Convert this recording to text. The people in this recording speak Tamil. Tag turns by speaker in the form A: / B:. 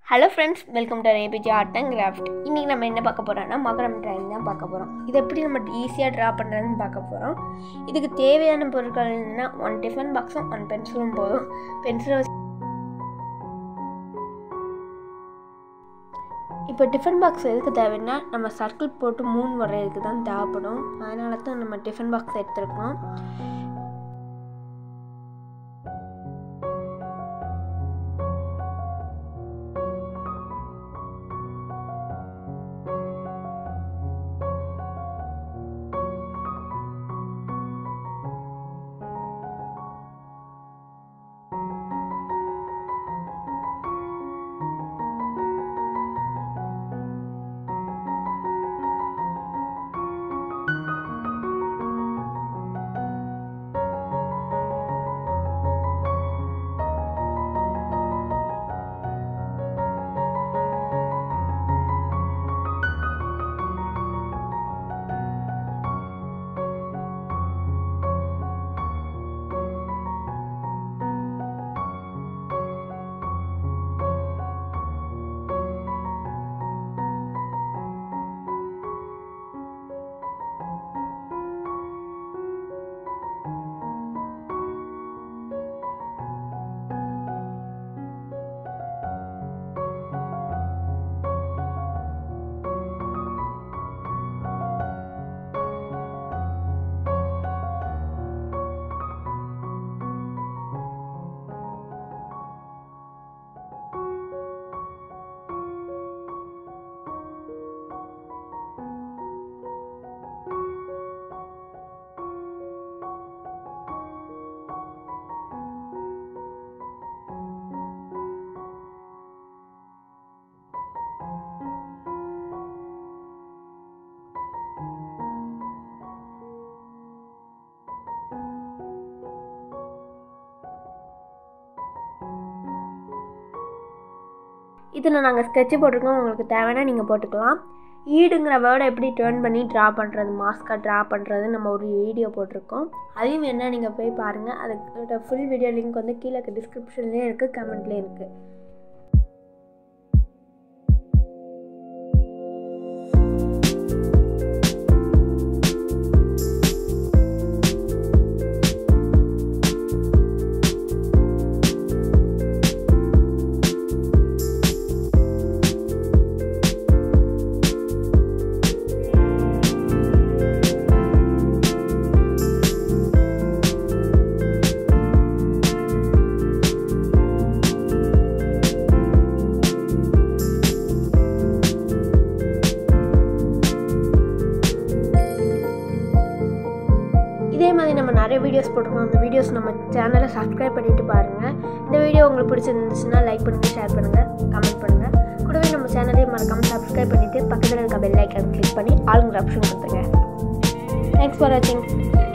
A: hello friends welcome to APJ art and craft இன்றைக்கி நம்ம என்ன பார்க்க போகிறோம்னா மகரம் ட்ராயிங் தான் பார்க்க போகிறோம் இது எப்படி நம்ம ஈஸியாக ட்ரா பண்ணுறதுன்னு பார்க்க போகிறோம் இதுக்கு தேவையான பொருட்கள் என்னென்னா ஒன் டிஃபன் பாக்ஸும் ஒன் பென்சிலும் போதும் பென்சிலை இப்போ டிஃபன் பாக்ஸ் எதுக்கு தேவைன்னா நம்ம சர்க்கிள் போட்டு மூணு வரையறதுக்கு தான் தேவைப்படும் அதனால தான் நம்ம டிஃபன் பாக்ஸ் எடுத்துருக்கோம் இதில் நாங்கள் ஸ்கெட்சு போட்டிருக்கோம் உங்களுக்கு தேவைன்னா நீங்கள் போட்டுக்கலாம் ஈடுங்கிற வேர்டை எப்படி டேர்ன் பண்ணி ட்ரா பண்ணுறது மாஸ்காக ட்ரா பண்ணுறது நம்ம ஒரு வீடியோ போட்டிருக்கோம் அதையும் வேணால் நீங்கள் போய் பாருங்கள் அதுக்கு ஃபுல் வீடியோ லிங்க் வந்து கீழே டிஸ்கிரிப்ஷன்லேயும் இருக்குது கமெண்ட்லேயும் இருக்குது இதே மாதிரி நம்ம நிறைய வீடியோஸ் போட்டிருக்கோம் அந்த வீடியோஸ் நம்ம சேனலை சப்ஸ்கிரைப் பண்ணிட்டு பாருங்கள் இந்த வீடியோ உங்களுக்கு பிடிச்சிருந்துச்சுன்னா லைக் பண்ணுங்கள் ஷேர் பண்ணுங்கள் கமெண்ட் பண்ணுங்கள் கூடவே நம்ம சேனலையும் மறக்காமல் சப்ஸ்கிரைப் பண்ணிவிட்டு பக்கத்தில் இருக்க பெல் ஐக்கான் கிளிக் பண்ணி ஆளுங்கிற ஆப்ஷன் கொடுத்துங்க தேங்க்ஸ் ஃபார் வாட்சிங்